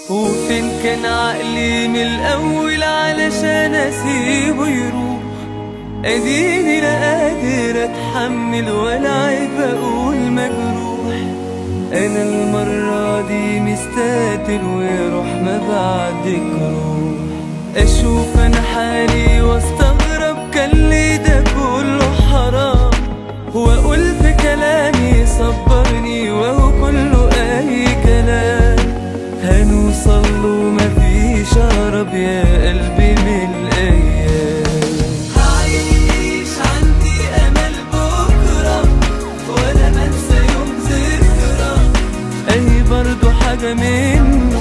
وفين كان عقلي من الأول علشان أسيبه يروح أديني لا قادر أتحمل ولا عيب أقول مجروح أنا المرة دي مستقتل ويروح ما بعدك روح أشوف أنا حالي واستغرب كان ليه ده كله حرام وأقول في كلامي صبرني وهو كله أي كلام هنوصل له مفيش أقرب يا قلبي من الأيام هعيش عندي أمل بكرة ولا بنسى يوم ذكرى أي برضو حاجة منه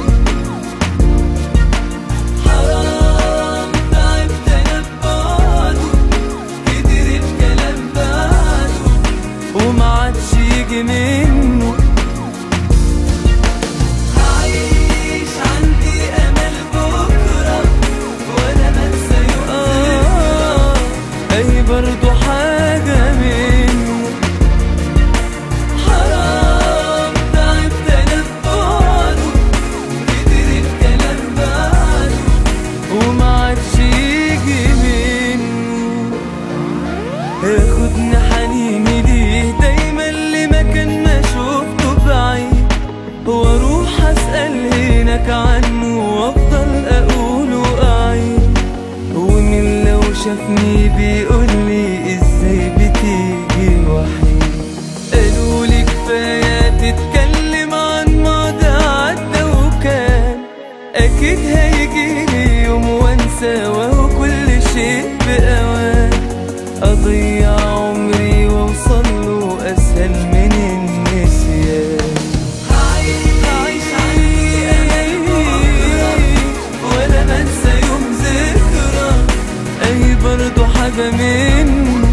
حرام تعبت أنا ببعده كتر الكلام بعده وما عادش يجي منه هعيش عندي امل بكره ولا بنسى يوم ذكرى اي برضو حاجه منه حرام تعبت انا ببعده كتر الكلام بعده وما عادش يجي منه ياخدني حنيني ليه دايما لمكان ما شفته بعيد واروح اسال هناك عنه وافضل اقول واعيد ومن لو شافني بيقول لي ازاي بتيجي وحيد قالوا لي كفايه تتكلم عن ماضي عدى وكان اكيد هيجيلي يوم وانسى وهو كل شيء باوان اضيع عمري واوصل له اسهل من النسيان هعيش عندي امل بكرة ولا بنسى يوم ذكرى اي برضو حاجه منه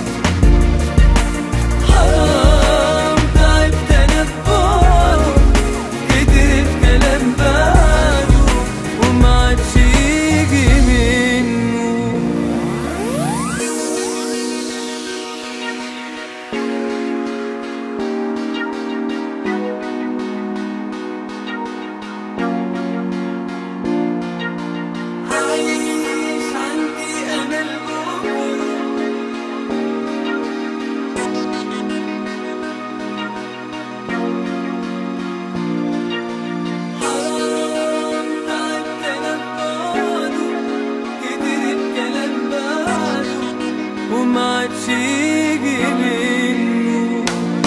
حرام تعبت انا ببعده كتر الكلام بعده وما عادش يجي منه عايش عندي امل بكره حرام تعبت انا ببعده كتر الكلام بعده وما عادش يجي منه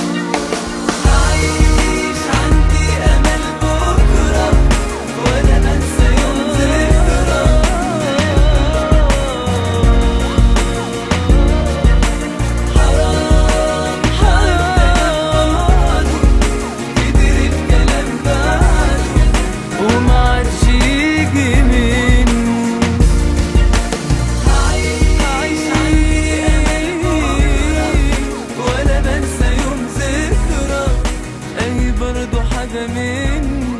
عايش عندي امل بكره ولا بنسى يوم ذكرى حرام حرام كتر الكلام بعده وما عادش يجي منه عايش عندي امل ولا بنسى يوم ذكرى اي برضو حاجه منه